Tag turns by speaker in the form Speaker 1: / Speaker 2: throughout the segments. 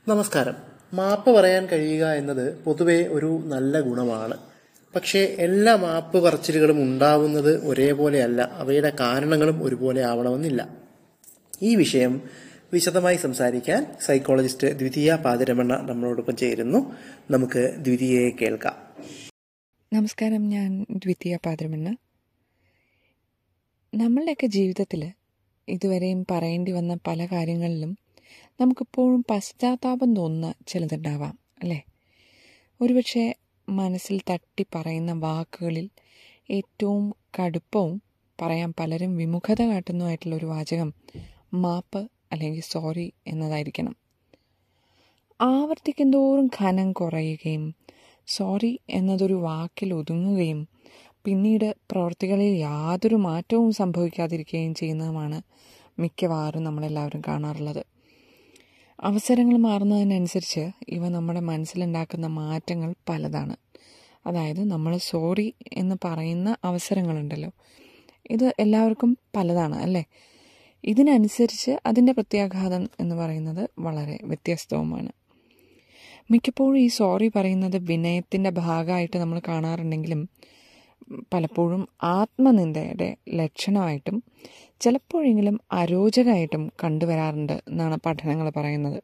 Speaker 1: നമസ്കാരം മാപ്പ് പറയാൻ കഴിയുക എന്നത് പൊതുവെ ഒരു നല്ല ഗുണമാണ് പക്ഷേ എല്ലാ മാപ്പ് പറച്ചിലുകളും ഉണ്ടാവുന്നത് ഒരേപോലെയല്ല അവയുടെ കാരണങ്ങളും ഒരുപോലെ ആവണമെന്നില്ല ഈ വിഷയം വിശദമായി സംസാരിക്കാൻ സൈക്കോളജിസ്റ്റ് ദ്വിതീയ പാതിരമണ്ണ നമ്മളോടൊപ്പം ചേരുന്നു നമുക്ക് ദ്വിതീയയെ കേൾക്കാം
Speaker 2: നമസ്കാരം ഞാൻ ദ്വിതീയ പാദ്രമെന്ന് നമ്മളുടെയൊക്കെ ജീവിതത്തിൽ ഇതുവരെയും പറയേണ്ടി വന്ന പല കാര്യങ്ങളിലും നമുക്കിപ്പോഴും പശ്ചാത്താപം തോന്നുന്ന ചിലതുണ്ടാവാം അല്ലേ ഒരുപക്ഷെ മനസ്സിൽ തട്ടി പറയുന്ന വാക്കുകളിൽ ഏറ്റവും കടുപ്പവും പറയാൻ പലരും വിമുഖത കാട്ടുന്നതുമായിട്ടുള്ള ഒരു വാചകം മാപ്പ് അല്ലെങ്കിൽ സോറി എന്നതായിരിക്കണം ആവർത്തിക്കുന്തോറും ഖനം കുറയുകയും സോറി എന്നതൊരു വാക്കിൽ ഒതുങ്ങുകയും പിന്നീട് പ്രവർത്തികളിൽ യാതൊരു മാറ്റവും സംഭവിക്കാതിരിക്കുകയും ചെയ്യുന്നതുമാണ് മിക്കവാറും നമ്മളെല്ലാവരും കാണാറുള്ളത് അവസരങ്ങൾ മാറുന്നതിനനുസരിച്ച് ഇവ നമ്മുടെ മനസ്സിലുണ്ടാക്കുന്ന മാറ്റങ്ങൾ പലതാണ് അതായത് നമ്മൾ സോറി എന്ന് പറയുന്ന അവസരങ്ങളുണ്ടല്ലോ ഇത് എല്ലാവർക്കും പലതാണ് അല്ലേ ഇതിനനുസരിച്ച് അതിൻ്റെ പ്രത്യാഘാതം എന്ന് പറയുന്നത് വളരെ വ്യത്യസ്തവുമാണ് മിക്കപ്പോഴും ഈ സോറി പറയുന്നത് വിനയത്തിൻ്റെ ഭാഗമായിട്ട് നമ്മൾ കാണാറുണ്ടെങ്കിലും പലപ്പോഴും ആത്മനിന്ദയുടെ ലക്ഷണമായിട്ടും ചിലപ്പോഴെങ്കിലും അരോചകമായിട്ടും കണ്ടുവരാറുണ്ട് എന്നാണ് പഠനങ്ങൾ പറയുന്നത്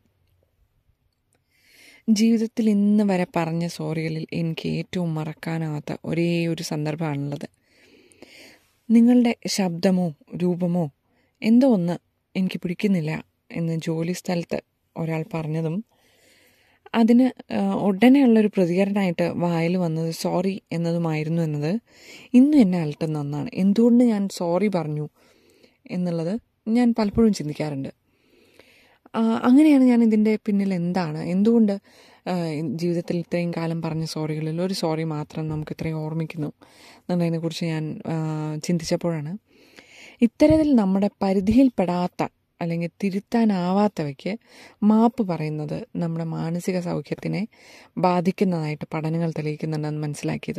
Speaker 2: ജീവിതത്തിൽ ഇന്ന് വരെ പറഞ്ഞ സോറികളിൽ എനിക്ക് ഏറ്റവും മറക്കാനാവാത്ത ഒരേ ഒരു സന്ദർഭമാണുള്ളത് നിങ്ങളുടെ ശബ്ദമോ രൂപമോ എന്തോ ഒന്ന് എനിക്ക് പിടിക്കുന്നില്ല എന്ന് ജോലി സ്ഥലത്ത് ഒരാൾ പറഞ്ഞതും അതിന് ഉടനെയുള്ളൊരു പ്രതികരണമായിട്ട് വായിൽ വന്നത് സോറി എന്നതുമായിരുന്നു എന്നത് ഇന്നും എന്നെ അലട്ടുന്ന ഒന്നാണ് എന്തുകൊണ്ട് ഞാൻ സോറി പറഞ്ഞു എന്നുള്ളത് ഞാൻ പലപ്പോഴും ചിന്തിക്കാറുണ്ട് അങ്ങനെയാണ് ഞാൻ ഇതിൻ്റെ പിന്നിൽ എന്താണ് എന്തുകൊണ്ട് ജീവിതത്തിൽ ഇത്രയും കാലം പറഞ്ഞ സോറികളിൽ ഒരു സോറി മാത്രം നമുക്ക് ഇത്രയും ഓർമ്മിക്കുന്നു എന്നുള്ളതിനെക്കുറിച്ച് ഞാൻ ചിന്തിച്ചപ്പോഴാണ് ഇത്തരത്തിൽ നമ്മുടെ പരിധിയിൽപ്പെടാത്ത അല്ലെങ്കിൽ തിരുത്താനാവാത്തവയ്ക്ക് മാപ്പ് പറയുന്നത് നമ്മുടെ മാനസിക സൗഖ്യത്തിനെ ബാധിക്കുന്നതായിട്ട് പഠനങ്ങൾ തെളിയിക്കുന്നുണ്ടെന്ന് മനസ്സിലാക്കിയത്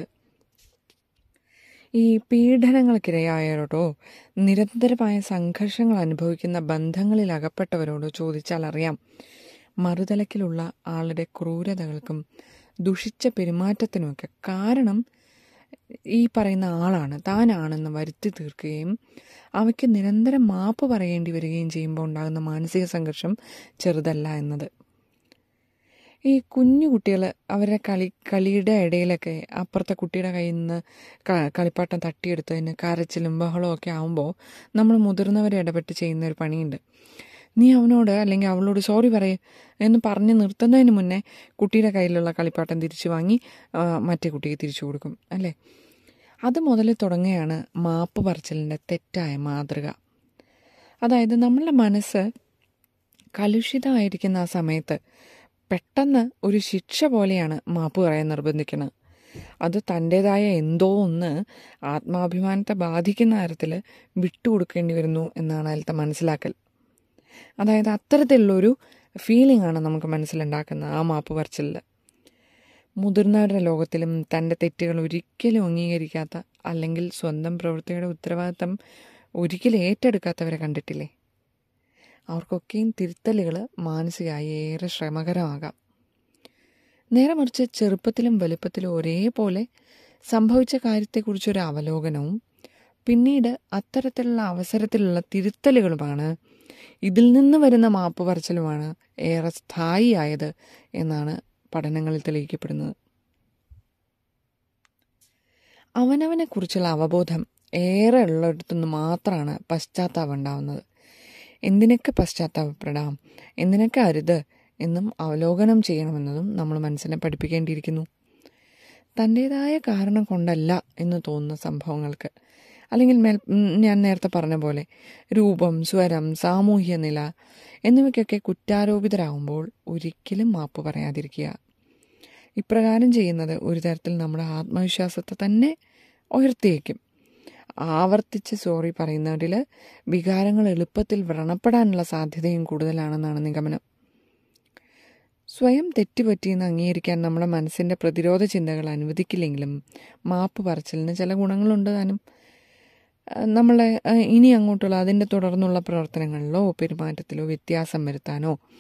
Speaker 2: ഈ പീഡനങ്ങൾക്കിരയായവരോടോ നിരന്തരമായ സംഘർഷങ്ങൾ അനുഭവിക്കുന്ന ബന്ധങ്ങളിൽ അകപ്പെട്ടവരോടോ ചോദിച്ചാൽ അറിയാം മറുതലക്കിലുള്ള ആളുടെ ക്രൂരതകൾക്കും ദുഷിച്ച പെരുമാറ്റത്തിനുമൊക്കെ കാരണം ഈ പറയുന്ന ആളാണ് താനാണെന്ന് വരുത്തി തീർക്കുകയും അവയ്ക്ക് നിരന്തരം മാപ്പ് പറയേണ്ടി വരികയും ചെയ്യുമ്പോൾ ഉണ്ടാകുന്ന മാനസിക സംഘർഷം ചെറുതല്ല എന്നത് ഈ കുഞ്ഞു കുട്ടികൾ അവരുടെ കളി കളിയുടെ ഇടയിലൊക്കെ അപ്പുറത്തെ കുട്ടിയുടെ കയ്യിൽ നിന്ന് കളിപ്പാട്ടം തട്ടിയെടുത്തതിന് കരച്ചിലും ബഹളവും ഒക്കെ ആകുമ്പോൾ നമ്മൾ മുതിർന്നവരെ ഇടപെട്ട് ചെയ്യുന്ന ഒരു പണിയുണ്ട് നീ അവനോട് അല്ലെങ്കിൽ അവളോട് സോറി പറയേ എന്ന് പറഞ്ഞ് നിർത്തുന്നതിന് മുന്നേ കുട്ടിയുടെ കയ്യിലുള്ള കളിപ്പാട്ടം തിരിച്ചു വാങ്ങി മറ്റേ കുട്ടിക്ക് തിരിച്ചു കൊടുക്കും അല്ലേ അത് മുതൽ തുടങ്ങുകയാണ് മാപ്പ് പറച്ചിലിൻ്റെ തെറ്റായ മാതൃക അതായത് നമ്മളുടെ മനസ്സ് കലുഷിതമായിരിക്കുന്ന ആ സമയത്ത് പെട്ടെന്ന് ഒരു ശിക്ഷ പോലെയാണ് മാപ്പ് പറയാൻ നിർബന്ധിക്കുന്നത് അത് തൻ്റേതായ എന്തോ ഒന്ന് ആത്മാഭിമാനത്തെ ബാധിക്കുന്ന തരത്തിൽ വിട്ടുകൊടുക്കേണ്ടി വരുന്നു എന്നാണ് അതിലത്തെ മനസ്സിലാക്കൽ അതായത് അത്തരത്തിലുള്ളൊരു ഫീലിംഗ് ആണ് നമുക്ക് മനസ്സിലുണ്ടാക്കുന്നത് ആ മാപ്പ് പറച്ചിലിൽ മുതിർന്നവരുടെ ലോകത്തിലും തൻ്റെ തെറ്റുകൾ ഒരിക്കലും അംഗീകരിക്കാത്ത അല്ലെങ്കിൽ സ്വന്തം പ്രവൃത്തിയുടെ ഉത്തരവാദിത്തം ഒരിക്കലും ഏറ്റെടുക്കാത്തവരെ കണ്ടിട്ടില്ലേ അവർക്കൊക്കെയും തിരുത്തലുകൾ മാനസികമായി ഏറെ ശ്രമകരമാകാം നേരെ മറിച്ച് ചെറുപ്പത്തിലും വലുപ്പത്തിലും ഒരേപോലെ സംഭവിച്ച കാര്യത്തെക്കുറിച്ചൊരു അവലോകനവും പിന്നീട് അത്തരത്തിലുള്ള അവസരത്തിലുള്ള തിരുത്തലുകളുമാണ് ഇതിൽ നിന്ന് വരുന്ന മാപ്പ് പറച്ചിലുമാണ് ഏറെ സ്ഥായിയായത് എന്നാണ് പഠനങ്ങളിൽ തെളിയിക്കപ്പെടുന്നത് അവനവനെക്കുറിച്ചുള്ള അവബോധം ഏറെ ഉള്ളിടത്തുനിന്ന് മാത്രമാണ് പശ്ചാത്താപം ഉണ്ടാവുന്നത് എന്തിനൊക്കെ പശ്ചാത്താപപ്പെടാം എന്തിനൊക്കെ അരുത് എന്നും അവലോകനം ചെയ്യണമെന്നതും നമ്മൾ മനസ്സിനെ പഠിപ്പിക്കേണ്ടിയിരിക്കുന്നു തൻ്റേതായ കാരണം കൊണ്ടല്ല എന്ന് തോന്നുന്ന സംഭവങ്ങൾക്ക് അല്ലെങ്കിൽ മേൽ ഞാൻ നേരത്തെ പറഞ്ഞ പോലെ രൂപം സ്വരം സാമൂഹ്യ നില എന്നിവയ്ക്കൊക്കെ കുറ്റാരോപിതരാകുമ്പോൾ ഒരിക്കലും മാപ്പ് പറയാതിരിക്കുക ഇപ്രകാരം ചെയ്യുന്നത് ഒരു തരത്തിൽ നമ്മുടെ ആത്മവിശ്വാസത്തെ തന്നെ ഉയർത്തിയേക്കും ആവർത്തിച്ച് സോറി പറയുന്നവരിൽ വികാരങ്ങൾ എളുപ്പത്തിൽ വ്രണപ്പെടാനുള്ള സാധ്യതയും കൂടുതലാണെന്നാണ് നിഗമനം സ്വയം തെറ്റുപറ്റിയെന്ന് അംഗീകരിക്കാൻ നമ്മുടെ മനസ്സിൻ്റെ പ്രതിരോധ ചിന്തകൾ അനുവദിക്കില്ലെങ്കിലും മാപ്പ് പറച്ചിലിന് ചില ഗുണങ്ങളുണ്ട് താനും നമ്മളെ ഇനി അങ്ങോട്ടുള്ള അതിൻ്റെ തുടർന്നുള്ള പ്രവർത്തനങ്ങളിലോ പെരുമാറ്റത്തിലോ വ്യത്യാസം വരുത്താനോ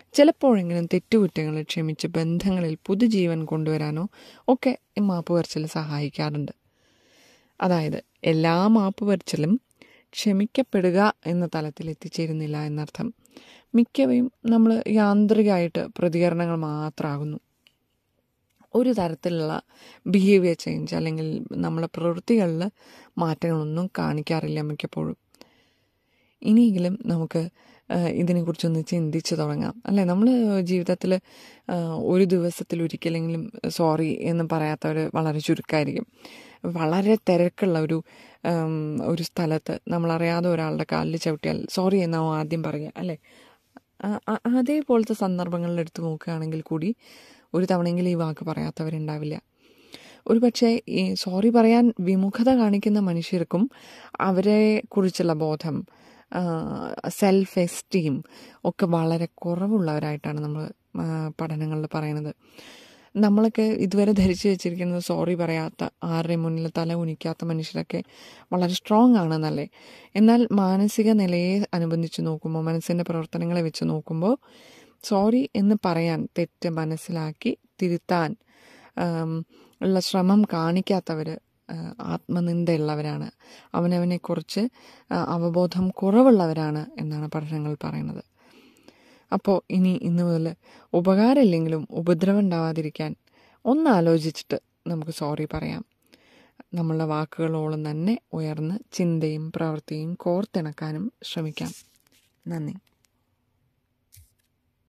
Speaker 2: ചിലപ്പോഴെങ്കിലും തെറ്റുകുറ്റങ്ങൾ ക്ഷമിച്ച് ബന്ധങ്ങളിൽ പുതുജീവൻ കൊണ്ടുവരാനോ ഒക്കെ ഈ മാപ്പ് പറച്ചിൽ സഹായിക്കാറുണ്ട് അതായത് എല്ലാ മാപ്പ് പറച്ചിലും ക്ഷമിക്കപ്പെടുക എന്ന തലത്തിൽ എത്തിച്ചേരുന്നില്ല എന്നർത്ഥം മിക്കവയും നമ്മൾ യാന്ത്രികമായിട്ട് പ്രതികരണങ്ങൾ മാത്രമാകുന്നു ഒരു തരത്തിലുള്ള ബിഹേവിയർ ചേഞ്ച് അല്ലെങ്കിൽ നമ്മളെ പ്രവൃത്തികളിൽ മാറ്റങ്ങളൊന്നും കാണിക്കാറില്ല മിക്കപ്പോഴും ഇനിയെങ്കിലും നമുക്ക് ഇതിനെക്കുറിച്ചൊന്ന് ചിന്തിച്ച് തുടങ്ങാം അല്ലേ നമ്മൾ ജീവിതത്തിൽ ഒരു ദിവസത്തിൽ ഒരിക്കലെങ്കിലും സോറി എന്ന് പറയാത്തവർ വളരെ ചുരുക്കമായിരിക്കും വളരെ തിരക്കുള്ള ഒരു ഒരു സ്ഥലത്ത് നമ്മളറിയാതെ ഒരാളുടെ കാലിൽ ചവിട്ടിയാൽ സോറി എന്നാവും ആദ്യം പറയുക അല്ലേ അതേപോലത്തെ സന്ദർഭങ്ങളിൽ എടുത്തു നോക്കുകയാണെങ്കിൽ കൂടി ഒരു തവണയെങ്കിലും ഈ വാക്ക് പറയാത്തവരുണ്ടാവില്ല ഒരു പക്ഷേ ഈ സോറി പറയാൻ വിമുഖത കാണിക്കുന്ന മനുഷ്യർക്കും അവരെ കുറിച്ചുള്ള ബോധം സെൽഫ് എസ്റ്റീം ഒക്കെ വളരെ കുറവുള്ളവരായിട്ടാണ് നമ്മൾ പഠനങ്ങളിൽ പറയുന്നത് നമ്മളൊക്കെ ഇതുവരെ ധരിച്ചു വെച്ചിരിക്കുന്നത് സോറി പറയാത്ത ആരുടെ മുന്നിൽ തല ഉനിക്കാത്ത മനുഷ്യരൊക്കെ വളരെ സ്ട്രോങ് ആണെന്നല്ലേ എന്നാൽ മാനസിക നിലയെ അനുബന്ധിച്ച് നോക്കുമ്പോൾ മനസ്സിൻ്റെ പ്രവർത്തനങ്ങളെ വെച്ച് നോക്കുമ്പോൾ സോറി എന്ന് പറയാൻ തെറ്റ് മനസ്സിലാക്കി തിരുത്താൻ ഉള്ള ശ്രമം കാണിക്കാത്തവർ ആത്മനിന്ദയുള്ളവരാണ് അവനവനെക്കുറിച്ച് അവബോധം കുറവുള്ളവരാണ് എന്നാണ് പഠനങ്ങൾ പറയുന്നത് അപ്പോൾ ഇനി ഇന്ന് മുതൽ ഉപകാരമില്ലെങ്കിലും ഉപദ്രവം ഉണ്ടാവാതിരിക്കാൻ ഒന്ന് ആലോചിച്ചിട്ട് നമുക്ക് സോറി പറയാം നമ്മളുടെ വാക്കുകളോളം തന്നെ ഉയർന്ന് ചിന്തയും പ്രവൃത്തിയും കോർത്തിണക്കാനും ശ്രമിക്കാം നന്ദി